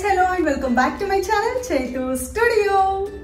hello and welcome back to my channel Chaitu studio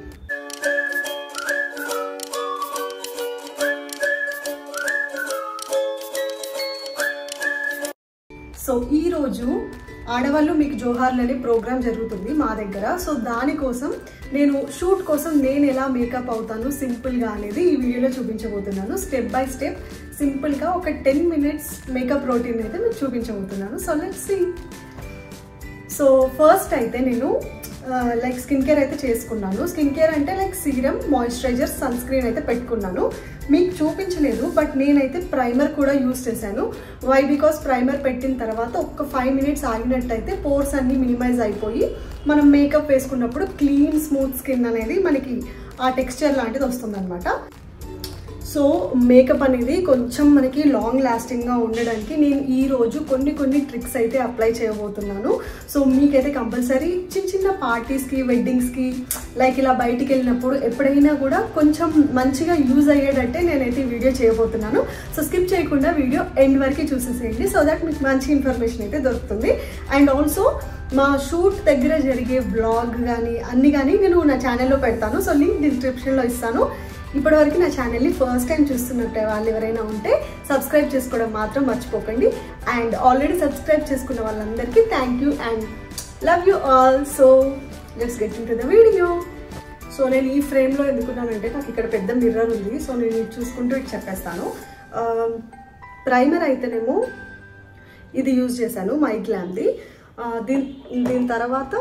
so ఈ రోజు ఆడవాళ్ళు మీకు జోహార్లు అనే ప్రోగ్రామ్ జరుగుతుంది మా దగ్గర సో దానికోసం నేను షూట్ కోసం నేను ఎలా మేకప్ అవుతాను సింపుల్గా అనేది ఈ వీడియోలో చూపించబోతున్నాను స్టెప్ బై స్టెప్ సింపుల్గా ఒక టెన్ మినిట్స్ మేకప్ రొటీన్ అయితే మీకు చూపించబోతున్నాను so let's see so first అయితే నేను లైక్ స్కిన్ కేర్ అయితే చేసుకున్నాను స్కిన్ కేర్ అంటే like serum moisturiser sunscreen అయితే పెట్టుకున్నాను మీకు చూపించలేదు బట్ నేనైతే ప్రైమర్ కూడా యూస్ చేశాను వై బికాస్ ప్రైమర్ పెట్టిన తర్వాత ఒక ఫైవ్ మినిట్స్ ఆగినట్టయితే పోర్స్ అన్ని మినిమైజ్ అయిపోయి మనం మేకప్ వేసుకున్నప్పుడు క్లీన్ స్మూత్ స్కిన్ అనేది మనకి ఆ టెక్స్చర్ లాంటిది వస్తుందన్నమాట సో మేకప్ అనేది కొంచెం మనకి లాంగ్ లాస్టింగ్గా ఉండడానికి నేను ఈ రోజు కొన్ని కొన్ని ట్రిక్స్ అయితే అప్లై చేయబోతున్నాను సో మీకైతే కంపల్సరీ చిన్న చిన్న పార్టీస్కి వెడ్డింగ్స్కి లైక్ ఇలా బయటికి వెళ్ళినప్పుడు ఎప్పుడైనా కూడా కొంచెం మంచిగా యూజ్ అయ్యేటట్టే నేనైతే ఈ వీడియో చేయబోతున్నాను సో స్కిప్ చేయకుండా వీడియో ఎండ్ వరకు చూసేసేయండి సో దట్ మీకు మంచి ఇన్ఫర్మేషన్ అయితే దొరుకుతుంది అండ్ ఆల్సో మా షూట్ దగ్గర జరిగే బ్లాగ్ కానీ అన్ని కానీ నేను నా ఛానల్లో పెడతాను సో లింక్ డిస్క్రిప్షన్లో ఇస్తాను ఇప్పటివరకు నా ఛానల్ని ఫస్ట్ టైం చూస్తున్నట్టే వాళ్ళు ఎవరైనా ఉంటే సబ్స్క్రైబ్ చేసుకోవడం మాత్రం మర్చిపోకండి అండ్ ఆల్రెడీ సబ్స్క్రైబ్ చేసుకున్న వాళ్ళందరికీ thank you and love you all so let's get into the video so నేను ఈ ఫ్రేమ్లో ఎందుకున్నానంటే నాకు ఇక్కడ పెద్ద మిర్రర్ ఉంది సో నేను ఇది చూసుకుంటూ ఇటు చెప్పేస్తాను ప్రైమర్ అయితేనేమో ఇది యూజ్ చేశాను మై గ్లామ్ది దీని దీని తర్వాత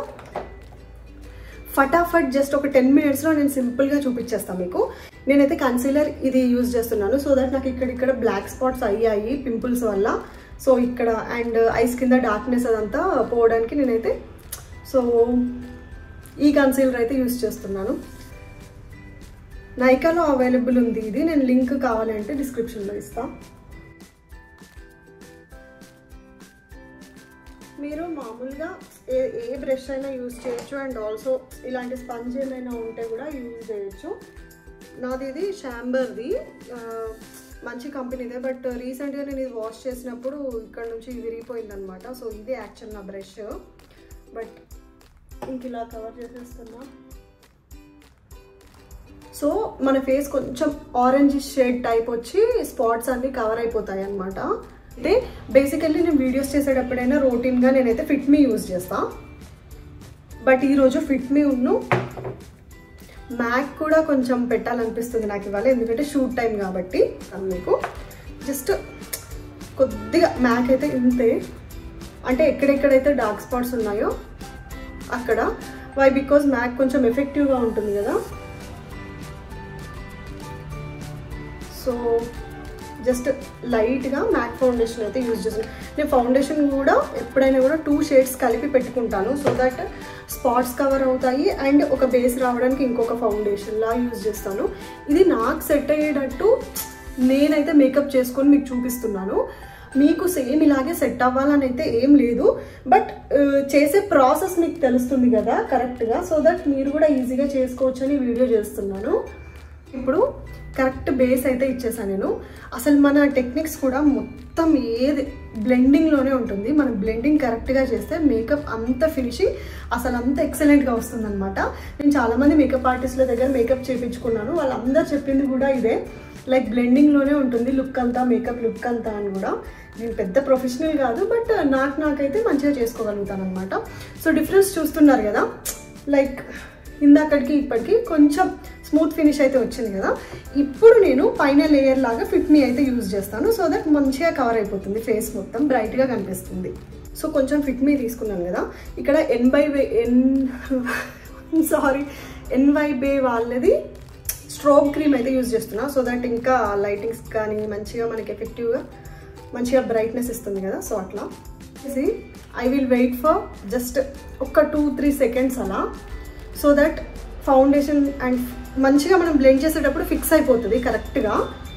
ఫటాఫట్ జస్ట్ ఒక టెన్ మినిట్స్లో నేను సింపుల్గా చూపించేస్తాను మీకు నేనైతే కన్సీలర్ ఇది యూజ్ చేస్తున్నాను సో దట్ నాకు ఇక్కడ ఇక్కడ బ్లాక్ స్పాట్స్ అయ్యాయి పింపుల్స్ వల్ల సో ఇక్కడ అండ్ ఐస్ కింద డార్క్నెస్ అదంతా పోవడానికి నేనైతే సో ఈ కన్సీలర్ అయితే యూజ్ చేస్తున్నాను నైకాలో అవైలబుల్ ఉంది ఇది నేను లింక్ కావాలంటే డిస్క్రిప్షన్లో ఇస్తాను మీరు మామూలుగా ఏ ఏ బ్రష్ అయినా యూజ్ చేయొచ్చు అండ్ ఆల్సో ఇలాంటి స్పంజ్ ఏమైనా ఉంటే కూడా యూజ్ చేయొచ్చు నాది ఇది షాంబర్ది మంచి కంపెనీదే బట్ రీసెంట్గా నేను ఇది వాష్ చేసినప్పుడు ఇక్కడ నుంచి విరిగిపోయింది అనమాట సో ఇదే యాక్చువల్ నా బ్రష్ బట్ ఇంక ఇలా కవర్ చేసేస్తున్నా సో మన ఫేస్ కొంచెం ఆరెంజ్ షేడ్ టైప్ వచ్చి స్పాట్స్ అన్నీ కవర్ అయిపోతాయి అనమాట అయితే బేసికల్లీ నేను వీడియోస్ చేసేటప్పుడైనా రొటీన్గా నేనైతే ఫిట్ మీ యూజ్ చేస్తా బట్ ఈరోజు ఫిట్ మీ ఉన్ను మ్యాక్ కూడా కొంచెం పెట్టాలనిపిస్తుంది నాకు ఇవాళ ఎందుకంటే షూట్ టైం కాబట్టి మీకు జస్ట్ కొద్దిగా మ్యాక్ అయితే ఇంతే అంటే ఎక్కడెక్కడైతే డార్క్ స్పాట్స్ ఉన్నాయో అక్కడ వై బికాజ్ మ్యాక్ కొంచెం ఎఫెక్టివ్గా ఉంటుంది కదా సో జస్ట్ లైట్గా మ్యాక్ ఫౌండేషన్ అయితే యూజ్ చేస్తాను నేను ఫౌండేషన్ కూడా ఎప్పుడైనా కూడా టూ షేడ్స్ కలిపి పెట్టుకుంటాను సో దట్ స్పాట్స్ కవర్ అవుతాయి అండ్ ఒక బేస్ రావడానికి ఇంకొక ఫౌండేషన్లా యూజ్ చేస్తాను ఇది నాకు సెట్ అయ్యేటట్టు నేనైతే మేకప్ చేసుకొని మీకు చూపిస్తున్నాను మీకు సేమ్ ఇలాగే సెట్ అవ్వాలని అయితే ఏం లేదు బట్ చేసే ప్రాసెస్ మీకు తెలుస్తుంది కదా కరెక్ట్గా సో దట్ మీరు కూడా ఈజీగా చేసుకోవచ్చు అని వీడియో చేస్తున్నాను ఇప్పుడు కరెక్ట్ బేస్ అయితే ఇచ్చేసాను నేను అసలు మన టెక్నిక్స్ కూడా మొత్తం ఏది బ్లెండింగ్లోనే ఉంటుంది మనం బ్లెండింగ్ కరెక్ట్గా చేస్తే మేకప్ అంత ఫినిషింగ్ అసలు అంత ఎక్సలెంట్గా వస్తుందన్నమాట నేను చాలామంది మేకప్ ఆర్టిస్ట్ల దగ్గర మేకప్ చేయించుకున్నాను వాళ్ళందరూ చెప్పింది కూడా ఇదే లైక్ బ్లెండింగ్లోనే ఉంటుంది లుక్ అంతా మేకప్ లుక్ అంతా అని కూడా నేను పెద్ద ప్రొఫెషనల్ కాదు బట్ నాకు నాకైతే మంచిగా చేసుకోగలుగుతాను అనమాట సో డిఫరెన్స్ చూస్తున్నారు కదా లైక్ ఇందాకడికి ఇప్పటికి కొంచెం స్మూత్ ఫినిష్ అయితే వచ్చింది కదా ఇప్పుడు నేను పైన లేయర్ లాగా ఫిట్ మీ అయితే యూజ్ చేస్తాను సో దట్ మంచిగా కవర్ అయిపోతుంది ఫేస్ మొత్తం బ్రైట్గా కనిపిస్తుంది సో కొంచెం ఫిట్ మీ తీసుకున్నాను కదా ఇక్కడ N by way N sorry N Y bay వాళ్ళది స్ట్రోబ్ క్రీమ్ అయితే యూజ్ చేస్తున్నా సో దట్ ఇంకా లైటింగ్స్ కానీ మంచిగా మనకి ఎఫెక్టివ్గా మంచిగా బ్రైట్నెస్ ఇస్తుంది కదా సో అట్లా I will wait for just ఒక టూ త్రీ సెకండ్స్ అలా సో దట్ ఫౌండేషన్ అండ్ మంచిగా మనం బ్లెండ్ చేసేటప్పుడు ఫిక్స్ అయిపోతుంది కరెక్ట్గా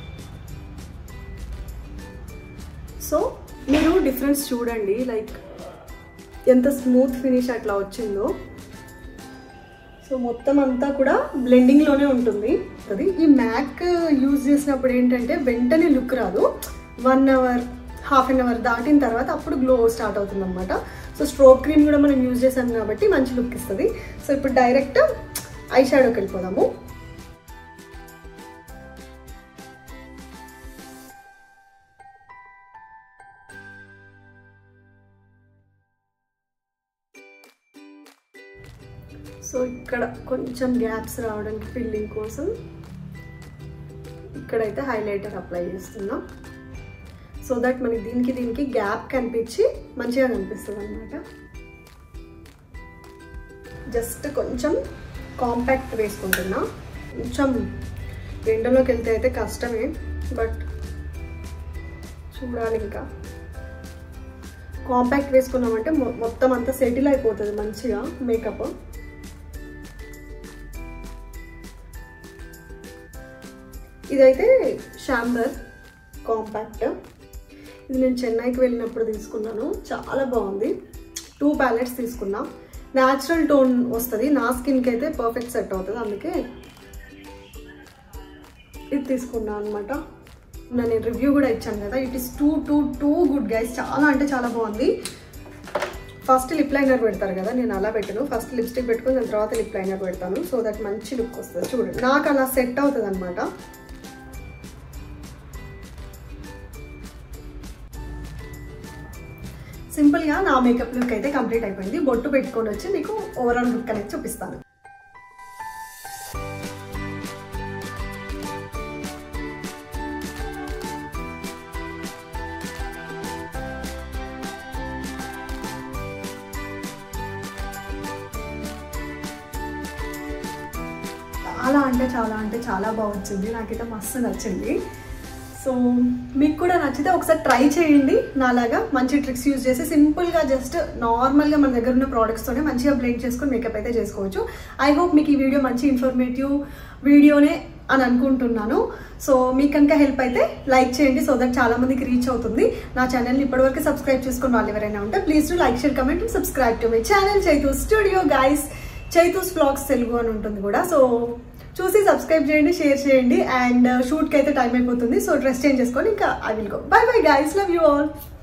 సో మీరు డిఫరెన్స్ చూడండి లైక్ ఎంత స్మూత్ ఫినిష్ అట్లా వచ్చిందో సో మొత్తం అంతా కూడా బ్లెండింగ్లోనే ఉంటుంది అది ఈ మ్యాక్ యూజ్ చేసినప్పుడు ఏంటంటే వెంటనే లుక్ రాదు one hour half an hour దాటిన తర్వాత అప్పుడు గ్లో స్టార్ట్ అవుతుంది అనమాట సో సో స్ట్రోక్ క్రీమ్ కూడా మనం యూజ్ చేసాం కాబట్టి మంచి లుక్ ఇస్తుంది సో ఇప్పుడు డైరెక్ట్ ఐ షాడోకి వెళ్ళిపోదాము సో ఇక్కడ కొంచెం గ్యాప్స్ రావడానికి ఫిల్లింగ్ కోసం ఇక్కడైతే హైలైటర్ అప్లై చేస్తున్నాం సో దట్ మనకి దీనికి దీనికి గ్యాప్ కనిపించి మంచిగా కనిపిస్తుంది అనమాట జస్ట్ కొంచెం కాంపాక్ట్ వేసుకుంటున్నా కొంచెం ఎండలోకి వెళ్తే అయితే కష్టమే బట్ చూడాలి ఇంకా కాంపాక్ట్ వేసుకున్నామంటే మొ- మొత్తం అంతా సెటిల్ అయిపోతుంది మంచిగా మేకప్ ఇదైతే షాంబర్ కాంపాక్ట్ ఇది నేను చెన్నైకి వెళ్ళినప్పుడు తీసుకున్నాను చాలా బాగుంది టూ ప్యాలెట్స్ తీసుకున్నా న్యాచురల్ టోన్ వస్తుంది నా స్కిన్కి అయితే పర్ఫెక్ట్ సెట్ అవుతుంది అందుకే ఇది తీసుకున్నాను అనమాట నేను రివ్యూ కూడా ఇచ్చాను కదా it is too too too good guys చాలా అంటే చాలా బాగుంది ఫస్ట్ లిప్ లైనర్ పెడతారు కదా నేను అలా పెట్టను ఫస్ట్ లిప్స్టిక్ పెట్టుకుని దాని తర్వాత లిప్ లైనర్ పెడతాను సో దట్ మంచి లుక్ వస్తుంది చూడండి నాకు అలా సెట్ అవుతుంది అనమాట సింపుల్గా నా మేకప్ లుక్ అయితే కంప్లీట్ అయిపోయింది బొట్టు పెట్టుకొని వచ్చి మీకు ఓవరాల్ లుక్ అనేది చూపిస్తాను చాలా అంటే చాలా అంటే చాలా బాగా వచ్చింది నాకైతే మస్తు నచ్చింది సో మీకు కూడా నచ్చితే ఒకసారి ట్రై చేయండి నాలాగా మంచి ట్రిక్స్ యూజ్ చేసి సింపుల్గా జస్ట్ నార్మల్గా మన దగ్గర ఉన్న ప్రోడక్ట్స్తోనే మంచిగా బ్లెండ్ చేసుకొని మేకప్ అయితే చేసుకోవచ్చు ఐ హోప్ మీకు ఈ వీడియో మంచి ఇన్ఫర్మేటివ్ వీడియోనే అని అనుకుంటున్నాను సో మీకు కనుక హెల్ప్ అయితే లైక్ చేయండి సో దట్ చాలా మందికి రీచ్ అవుతుంది నా ఛానల్ని ఇప్పటివరకు సబ్స్క్రైబ్ చేసుకుని వాళ్ళు ఎవరైనా ఉంటే please to like share comment subscribe to my channel Chaitu studio guys Chaitu's blogs Telugu అని ఉంటుంది కూడా సో చూసి సబ్స్క్రైబ్ చేయండి షేర్ చేయండి అండ్ షూట్కి అయితే టైం అయిపోతుంది సో డ్రెస్ చేంజ్ చేసుకొని ఇంకా I will go bye bye guys love you all